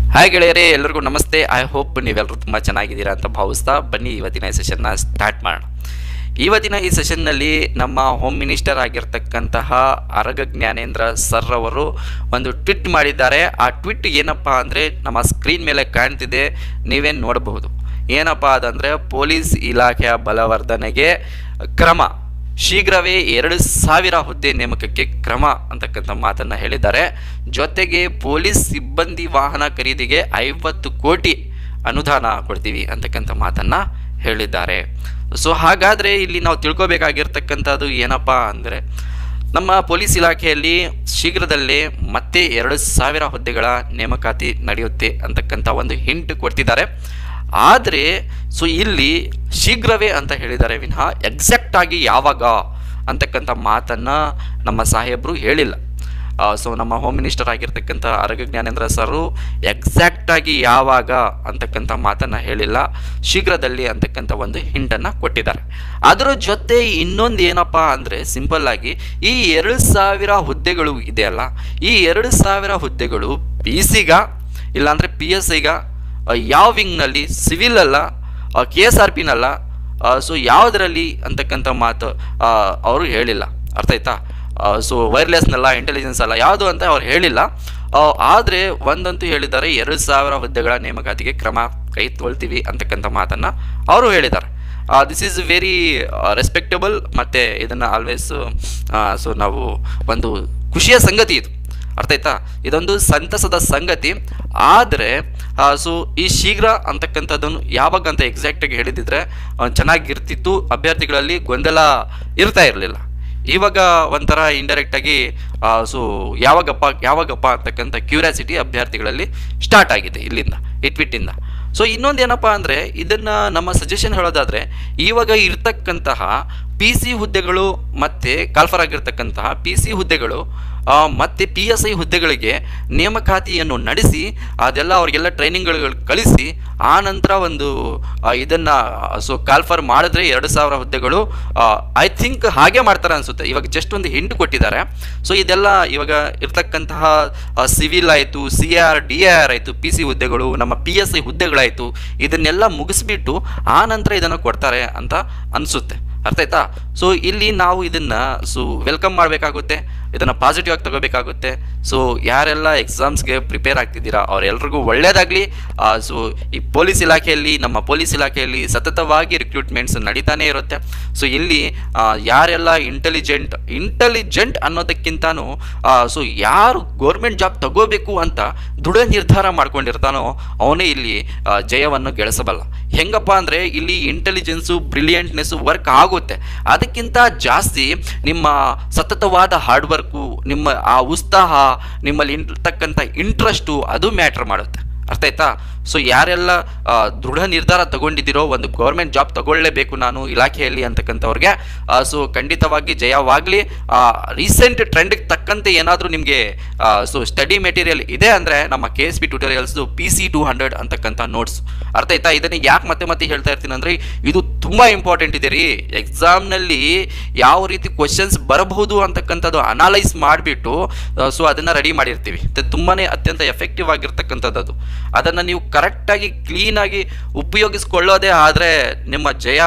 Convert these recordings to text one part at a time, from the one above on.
hi ಗೆಳೆಯರೇ ಎಲ್ಲರಿಗೂ ನಮಸ್ತೆ ಐ ಹೋಪ್ ನೀವೆಲ್ಲರೂ ತುಂಬ ಚೆನ್ನಾಗಿದ್ದೀರಾ ಅಂತ ಭಾವಿಸ್ತಾ ಬನ್ನಿ ಇವತ್ತಿನ ಈ ಸೆಷನ್ನ ಸ್ಟಾರ್ಟ್ ಮಾಡೋಣ ಇವತ್ತಿನ ಈ ಸೆಷನ್ನಲ್ಲಿ ನಮ್ಮ ಹೋಮ್ ಮಿನಿಸ್ಟರ್ ಆಗಿರ್ತಕ್ಕಂತಹ ಅರಗ ಜ್ಞಾನೇಂದ್ರ ಸರ್ ಅವರು ಒಂದು ಟ್ವಿಟ್ ಮಾಡಿದ್ದಾರೆ ಆ ಟ್ವಿಟ್ ಏನಪ್ಪ ಅಂದರೆ ನಮ್ಮ ಸ್ಕ್ರೀನ್ ಮೇಲೆ ಕಾಣ್ತಿದೆ ನೀವೇನು ನೋಡಬಹುದು ಏನಪ್ಪ ಅದಂದರೆ ಪೊಲೀಸ್ ಇಲಾಖೆಯ ಬಲವರ್ಧನೆಗೆ ಕ್ರಮ ಶೀಘ್ರವೇ ಎರಡು ಸಾವಿರ ಹುದ್ದೆ ನೇಮಕಕ್ಕೆ ಕ್ರಮ ಅಂತಕ್ಕಂಥ ಮಾತನ್ನು ಹೇಳಿದ್ದಾರೆ ಜೊತೆಗೆ ಪೊಲೀಸ್ ಸಿಬ್ಬಂದಿ ವಾಹನ ಖರೀದಿಗೆ ಐವತ್ತು ಕೋಟಿ ಅನುದಾನ ಕೊಡ್ತೀವಿ ಅಂತಕ್ಕಂಥ ಮಾತನ್ನು ಹೇಳಿದ್ದಾರೆ ಸೊ ಹಾಗಾದರೆ ಇಲ್ಲಿ ನಾವು ತಿಳ್ಕೊಬೇಕಾಗಿರ್ತಕ್ಕಂಥದ್ದು ಏನಪ್ಪ ಅಂದರೆ ನಮ್ಮ ಪೊಲೀಸ್ ಇಲಾಖೆಯಲ್ಲಿ ಶೀಘ್ರದಲ್ಲೇ ಮತ್ತೆ ಎರಡು ಸಾವಿರ ಹುದ್ದೆಗಳ ನೇಮಕಾತಿ ನಡೆಯುತ್ತೆ ಅಂತಕ್ಕಂಥ ಒಂದು ಹಿಂಟ್ ಕೊಡ್ತಿದ್ದಾರೆ ಆದರೆ ಸೊ ಇಲ್ಲಿ ಶೀಘ್ರವೇ ಅಂತ ಹೇಳಿದ್ದಾರೆ ವಿನಃ ಎಕ್ಸಾಕ್ಟ್ ಆಗಿ ಯಾವಾಗ ಅಂತಕ್ಕಂಥ ಮಾತನ್ನು ನಮ್ಮ ಸಾಹೇಬರು ಹೇಳಿಲ್ಲ ಸೊ ನಮ್ಮ ಹೋಮ್ ಮಿನಿಸ್ಟರ್ ಆಗಿರ್ತಕ್ಕಂಥ ಆರೋಗ್ಯ ಜ್ಞಾನೇಂದ್ರ ಸರು ಎಕ್ಸಾಕ್ಟಾಗಿ ಯಾವಾಗ ಅಂತಕ್ಕಂಥ ಮಾತನ್ನು ಹೇಳಿಲ್ಲ ಶೀಘ್ರದಲ್ಲಿ ಅಂತಕ್ಕಂಥ ಒಂದು ಹಿಂಟನ್ನು ಕೊಟ್ಟಿದ್ದಾರೆ ಅದರ ಜೊತೆ ಇನ್ನೊಂದು ಏನಪ್ಪ ಅಂದರೆ ಸಿಂಪಲ್ ಆಗಿ ಈ ಎರಡು ಸಾವಿರ ಹುದ್ದೆಗಳು ಇದೆಯಲ್ಲ ಈ ಎರಡು ಸಾವಿರ ಹುದ್ದೆಗಳು ಪಿ ಸಿಗ ಇಲ್ಲಾಂದರೆ ಪಿ ಎಸ್ ಐಗ ಯಾವ ವಿಂಗ್ನಲ್ಲಿ ಸಿವಿಲ್ ಅಲ್ಲ ಕೆ ಎಸ್ ಆರ್ ಪಿನಲ್ಲ ಸೊ ಯಾವುದರಲ್ಲಿ ಅಂತಕ್ಕಂಥ ಮಾತು ಅವರು ಹೇಳಿಲ್ಲ ಅರ್ಥ ಆಯ್ತಾ ಸೊ ವೈರ್ಲೆಸ್ನಲ್ಲ ಇಂಟೆಲಿಜೆನ್ಸ್ ಅಲ್ಲ ಯಾವುದು ಅಂತ ಅವ್ರು ಹೇಳಿಲ್ಲ ಆದರೆ ಒಂದಂತೂ ಹೇಳಿದ್ದಾರೆ ಎರಡು ಸಾವಿರ ಹುದ್ದೆಗಳ ನೇಮಕಾತಿಗೆ ಕ್ರಮ ಕೈಗೊಳ್ತೀವಿ ಅಂತಕ್ಕಂಥ ಮಾತನ್ನು ಅವರು ಹೇಳಿದ್ದಾರೆ ದಿಸ್ ಈಸ್ ವೆರಿ ರೆಸ್ಪೆಕ್ಟಬಲ್ ಮತ್ತು ಇದನ್ನು ಆಲ್ವೇಸ್ ಸೊ ನಾವು ಒಂದು ಖುಷಿಯ ಸಂಗತಿ ಇದು ಅರ್ಥ ಆಯ್ತಾ ಇದೊಂದು ಸಂತಸದ ಸಂಗತಿ ಆದರೆ ಸೊ ಈ ಶೀಘ್ರ ಅಂತಕ್ಕಂಥದ್ದನ್ನು ಯಾವಾಗ ಅಂತ ಎಕ್ಸಾಕ್ಟಾಗಿ ಹೇಳಿದಿದ್ರೆ ಚೆನ್ನಾಗಿರ್ತಿತ್ತು ಅಭ್ಯರ್ಥಿಗಳಲ್ಲಿ ಗೊಂದಲ ಇರ್ತಾ ಇರಲಿಲ್ಲ ಇವಾಗ ಒಂಥರ ಇಂಡೈರೆಕ್ಟಾಗಿ ಸೊ ಯಾವಾಗಪ್ಪ ಯಾವಾಗಪ್ಪ ಅಂತಕ್ಕಂಥ ಕ್ಯೂರಿಯಾಸಿಟಿ ಅಭ್ಯರ್ಥಿಗಳಲ್ಲಿ ಸ್ಟಾರ್ಟ್ ಆಗಿದೆ ಇಲ್ಲಿಂದ ಈ ಟ್ವಿಟ್ಟಿಂದ ಸೊ ಇನ್ನೊಂದು ಏನಪ್ಪ ಅಂದರೆ ಇದನ್ನು ನಮ್ಮ ಸಜೆಷನ್ ಹೇಳೋದಾದರೆ ಇವಾಗ ಇರ್ತಕ್ಕಂತಹ ಪಿ ಸಿ ಹುದ್ದೆಗಳು ಮತ್ತು ಕಾಲ್ಫರ್ ಆಗಿರ್ತಕ್ಕಂತಹ ಪಿ ಸಿ ಹುದ್ದೆಗಳು ಮತ್ತು ಪಿ ಎಸ್ ಐ ಹುದ್ದೆಗಳಿಗೆ ನೇಮಕಾತಿಯನ್ನು ನಡೆಸಿ ಅದೆಲ್ಲ ಅವರಿಗೆಲ್ಲ ಟ್ರೈನಿಂಗ್ಗಳು ಕಳಿಸಿ ಆ ನಂತರ ಒಂದು ಇದನ್ನು ಸೊ ಕಾಲ್ಫರ್ ಮಾಡಿದ್ರೆ ಎರಡು ಸಾವಿರ ಹುದ್ದೆಗಳು ಐ ಥಿಂಕ್ ಹಾಗೆ ಮಾಡ್ತಾರೆ ಅನಿಸುತ್ತೆ ಇವಾಗ ಜಸ್ಟ್ ಒಂದು ಹಿಂಟ್ ಕೊಟ್ಟಿದ್ದಾರೆ ಸೊ ಇದೆಲ್ಲ ಇವಾಗ ಇರ್ತಕ್ಕಂತಹ ಸಿವಿಲ್ ಆಯಿತು ಸಿ ಆರ್ ಡಿ ಆರ್ ಆಯಿತು ಪಿ ಸಿ ಹುದ್ದೆಗಳು ನಮ್ಮ ಪಿ ಎಸ್ ಐ ಹುದ್ದೆಗಳಾಯಿತು ಇದನ್ನೆಲ್ಲ ಮುಗಿಸ್ಬಿಟ್ಟು ಆ ನಂತರ ಇದನ್ನು ಕೊಡ್ತಾರೆ ಅಂತ ಅನಿಸುತ್ತೆ ಅರ್ಥ ಆಯ್ತಾ ಸೊ ಇಲ್ಲಿ ನಾವು ಇದನ್ನು ಸೊ ವೆಲ್ಕಮ್ ಮಾಡಬೇಕಾಗುತ್ತೆ ಇದನ್ನು ಪಾಸಿಟಿವ್ ಆಗಿ ತಗೋಬೇಕಾಗುತ್ತೆ ಸೊ ಯಾರೆಲ್ಲ ಎಕ್ಸಾಮ್ಸ್ಗೆ ಪ್ರಿಪೇರ್ ಆಗ್ತಿದ್ದೀರಾ ಅವರೆಲ್ರಿಗೂ ಒಳ್ಳೆಯದಾಗಲಿ ಸೊ ಈ ಪೊಲೀಸ್ ಇಲಾಖೆಯಲ್ಲಿ ನಮ್ಮ ಪೊಲೀಸ್ ಇಲಾಖೆಯಲ್ಲಿ ಸತತವಾಗಿ ರಿಕ್ರೂಟ್ಮೆಂಟ್ಸ್ ನಡೀತಾನೆ ಇರುತ್ತೆ ಸೊ ಇಲ್ಲಿ ಯಾರೆಲ್ಲ ಇಂಟೆಲಿಜೆಂಟ್ ಇಂಟೆಲಿಜೆಂಟ್ ಅನ್ನೋದಕ್ಕಿಂತನೂ ಸೊ ಯಾರು ಗೋರ್ಮೆಂಟ್ ಜಾಬ್ ತಗೋಬೇಕು ಅಂತ ದೃಢ ನಿರ್ಧಾರ ಮಾಡ್ಕೊಂಡಿರ್ತಾನೋ ಅವನೇ ಇಲ್ಲಿ ಜಯವನ್ನು ಗಳಿಸಬಲ್ಲ ಹೆಂಗಪ್ಪ ಅಂದರೆ ಇಲ್ಲಿ ಇಂಟೆಲಿಜೆನ್ಸು ಬ್ರಿಲಿಯಂಟ್ನೆಸ್ಸು ವರ್ಕ್ ಆಗುತ್ತೆ ಅದಕ್ಕಿಂತ ಜಾಸ್ತಿ ನಿಮ್ಮ ಸತತವಾದ ಹಾರ್ಡ್ ವರ್ಕು ನಿಮ್ಮ ಆ ಉತ್ಸಾಹ ನಿಮ್ಮಲ್ಲಿ ಇರ್ತಕ್ಕಂಥ ಇಂಟ್ರೆಸ್ಟು ಅದು ಮ್ಯಾಟ್ರ್ ಮಾಡುತ್ತೆ ಅರ್ಥ ಆಯ್ತಾ ಸೊ ಯಾರೆಲ್ಲ ದೃಢ ನಿರ್ಧಾರ ತಗೊಂಡಿದ್ದೀರೋ ಒಂದು ಗೌರ್ಮೆಂಟ್ ಜಾಬ್ ತಗೊಳ್ಳೇಬೇಕು ನಾನು ಇಲಾಖೆಯಲ್ಲಿ ಅಂತಕ್ಕಂಥವ್ರಿಗೆ ಸೊ ಖಂಡಿತವಾಗಿ ಜಯವಾಗಲಿ ರೀಸೆಂಟ್ ಟ್ರೆಂಡ್ಗೆ ತಕ್ಕಂತೆ ಏನಾದರೂ ನಿಮಗೆ ಸೊ ಸ್ಟಡಿ ಮೆಟೀರಿಯಲ್ ಇದೆ ಅಂದರೆ ನಮ್ಮ ಕೆ ಎಸ್ ಪಿ ಟ್ಯೂಟೋರಿಯಲ್ಸ್ದು ಪಿ ಸಿ ಟೂ ಹಂಡ್ರೆಡ್ ಅಂತಕ್ಕಂಥ ನೋಟ್ಸ್ ಅರ್ಥ ಆಯ್ತಾ ಇದನ್ನು ಯಾಕೆ ಮತ್ತೆ ಮತ್ತೆ ಹೇಳ್ತಾ ಇರ್ತೀನಿ ಅಂದರೆ ಇದು ತುಂಬ ಇಂಪಾರ್ಟೆಂಟ್ ಇದೆ ರೀ ಎಕ್ಸಾಮ್ನಲ್ಲಿ ಯಾವ ರೀತಿ ಕ್ವಶನ್ಸ್ ಬರಬಹುದು ಅಂತಕ್ಕಂಥದ್ದು ಅನಾಲೈಸ್ ಮಾಡಿಬಿಟ್ಟು ಸೊ ಅದನ್ನು ರೆಡಿ ಮಾಡಿರ್ತೀವಿ ತುಂಬಾ ಅತ್ಯಂತ ಎಫೆಕ್ಟಿವ್ ಆಗಿರ್ತಕ್ಕಂಥದ್ದು ಅದು ಅದನ್ನು ನೀವು ಕರೆಕ್ಟಾಗಿ ಕ್ಲೀನಾಗಿ ಉಪಯೋಗಿಸ್ಕೊಳ್ಳೋದೇ ಆದರೆ ನಿಮ್ಮ ಜಯ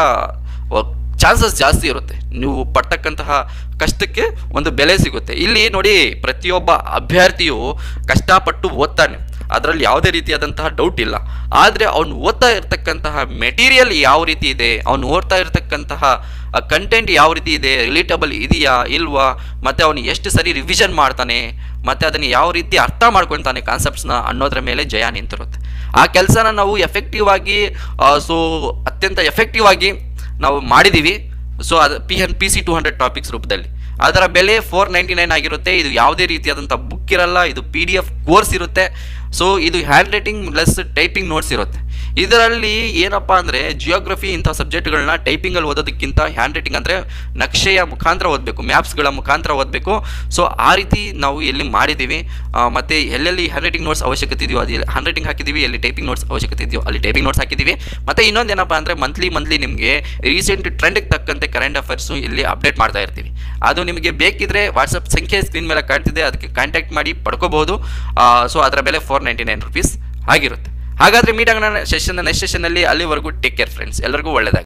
ಚಾನ್ಸಸ್ ಜಾಸ್ತಿ ಇರುತ್ತೆ ನೀವು ಪಡ್ತಕ್ಕಂತಹ ಕಷ್ಟಕ್ಕೆ ಒಂದು ಬೆಲೆ ಸಿಗುತ್ತೆ ಇಲ್ಲಿ ನೋಡಿ ಪ್ರತಿಯೊಬ್ಬ ಅಭ್ಯರ್ಥಿಯು ಕಷ್ಟಪಟ್ಟು ಓದ್ತಾನೆ ಅದರಲ್ಲಿ ಯಾವುದೇ ರೀತಿಯಾದಂತಹ ಡೌಟ್ ಇಲ್ಲ ಆದರೆ ಅವನು ಓದ್ತಾ ಇರ್ತಕ್ಕಂತಹ ಮೆಟೀರಿಯಲ್ ಯಾವ ರೀತಿ ಇದೆ ಅವನು ಓದ್ತಾ ಇರ್ತಕ್ಕಂತಹ ಕಂಟೆಂಟ್ ಯಾವ ರೀತಿ ಇದೆ ರಿಲೇಟಬಲ್ ಇದೆಯಾ ಇಲ್ವಾ ಮತ್ತು ಅವನು ಎಷ್ಟು ಸರಿ ರಿವಿಷನ್ ಮಾಡ್ತಾನೆ ಮತ್ತು ಅದನ್ನು ಯಾವ ರೀತಿ ಅರ್ಥ ಮಾಡ್ಕೊತಾನೆ ಕಾನ್ಸೆಪ್ಟ್ಸ್ನ ಅನ್ನೋದ್ರ ಮೇಲೆ ಜಯ ನಿಂತಿರುತ್ತೆ ಆ ಕೆಲಸನ ನಾವು ಎಫೆಕ್ಟಿವ್ ಆಗಿ ಸೊ ಅತ್ಯಂತ ಎಫೆಕ್ಟಿವ್ ಆಗಿ ನಾವು ಮಾಡಿದ್ದೀವಿ ಸೊ ಅದು P N P C two hundred topics ರೂಪದಲ್ಲಿ ಅದರ ಬೆಲೆ ಫೋರ್ ನೈಂಟಿ ನೈನ್ ಆಗಿರುತ್ತೆ ಇದು ಯಾವುದೇ ರೀತಿಯಾದಂಥ ಬುಕ್ ಇರಲ್ಲ ಇದು ಪಿ ಡಿ ಎಫ್ ಕೋರ್ಸ್ ಇರುತ್ತೆ ಸೊ ಇದು handwriting plus typing notes ಇರುತ್ತೆ ಇದರಲ್ಲಿ ಏನಪ್ಪ ಅಂದರೆ ಜಿಯೋಗ್ರಫಿ ಇಂಥ ಸಬ್ಜೆಕ್ಟ್ಗಳನ್ನ ಟೈಪಿಂಗಲ್ಲಿ ಓದೋದಕ್ಕಿಂತ ಹ್ಯಾಂಡ್ ರೈಟಿಂಗ್ ಅಂದರೆ ನಕ್ಷೆಯ ಮುಖಾಂತರ ಓದಬೇಕು ಮ್ಯಾಪ್ಸ್ಗಳ ಮುಖಾಂತರ ಓದಬೇಕು ಸೊ ಆ ರೀತಿ ನಾವು ಎಲ್ಲಿ ಮಾಡಿದ್ದೀವಿ ಮತ್ತು ಎಲ್ಲೆಲ್ಲಿ ಹ್ಯಾಂಡ್ ರೈಟಿಂಗ್ ನೋಟ್ಸ್ ಅವಶ್ಯಕತೆ ಇದೆಯೋ ಅದು ಹ್ಯಾಂಡ್ ರೈಟಿಂಗ್ ಹಾಕಿದ್ದೀವಿ ಎಲ್ಲಿ ಟೈಪಿಂಗ್ ನೋಟ್ಸ್ ಅವಶ್ಯಕತೆ ಇದೆಯೋ ಅಲ್ಲಿ ಟೈಪಿಂಗ್ ನೋಟ್ಸ್ ಹಾಕಿದ್ದೀವಿ ಮತ್ತು ಇನ್ನೊಂದು ಏನಪ್ಪ ಅಂದರೆ ಮಂತ್ಲಿ ಮಂತ್ಲಿ ನಿಮಗೆ ರೀಸೆಂಟ್ ಟ್ರೆಂಡ್ಗೆ ತಕ್ಕಂತೆ ಕರೆಂಟ್ ಅಫೇರ್ಸು ಇಲ್ಲಿ ಅಪ್ಡೇಟ್ ಮಾಡ್ತಾ ಇರ್ತೀವಿ ಅದು ನಿಮಗೆ ಬೇಕಿದ್ರೆ ವಾಟ್ಸಪ್ ಸಂಖ್ಯೆ ಸ್ಕ್ರೀನ್ ಮೇಲೆ ಕಾಣ್ತಿದೆ ಅದಕ್ಕೆ ಕಾಂಟ್ಯಾಕ್ಟ್ ಮಾಡಿ ಪಡ್ಕೋಬಹುದು ಸೊ ಅದರ ಬೆಲೆ ಫೋರ್ ನೈಂಟಿ ನೈನ್ ರುಪೀಸ್ ಆಗಿರುತ್ತೆ ಹಾಗಾದರೆ ಮೀಟ್ ಆಗೋಣ ಸೆಷನ್ ನೆಕ್ಸ್ಟ್ ಸೆಷನ್ನಲ್ಲಿ ಅಲ್ಲಿವರೆಗೂ ಟೇಕ್ ಕೇರ್ ಫ್ರೆಂಡ್ಸ್ ಎಲ್ಲರಿಗೂ ಒಳ್ಳೆಯದಾಗಿ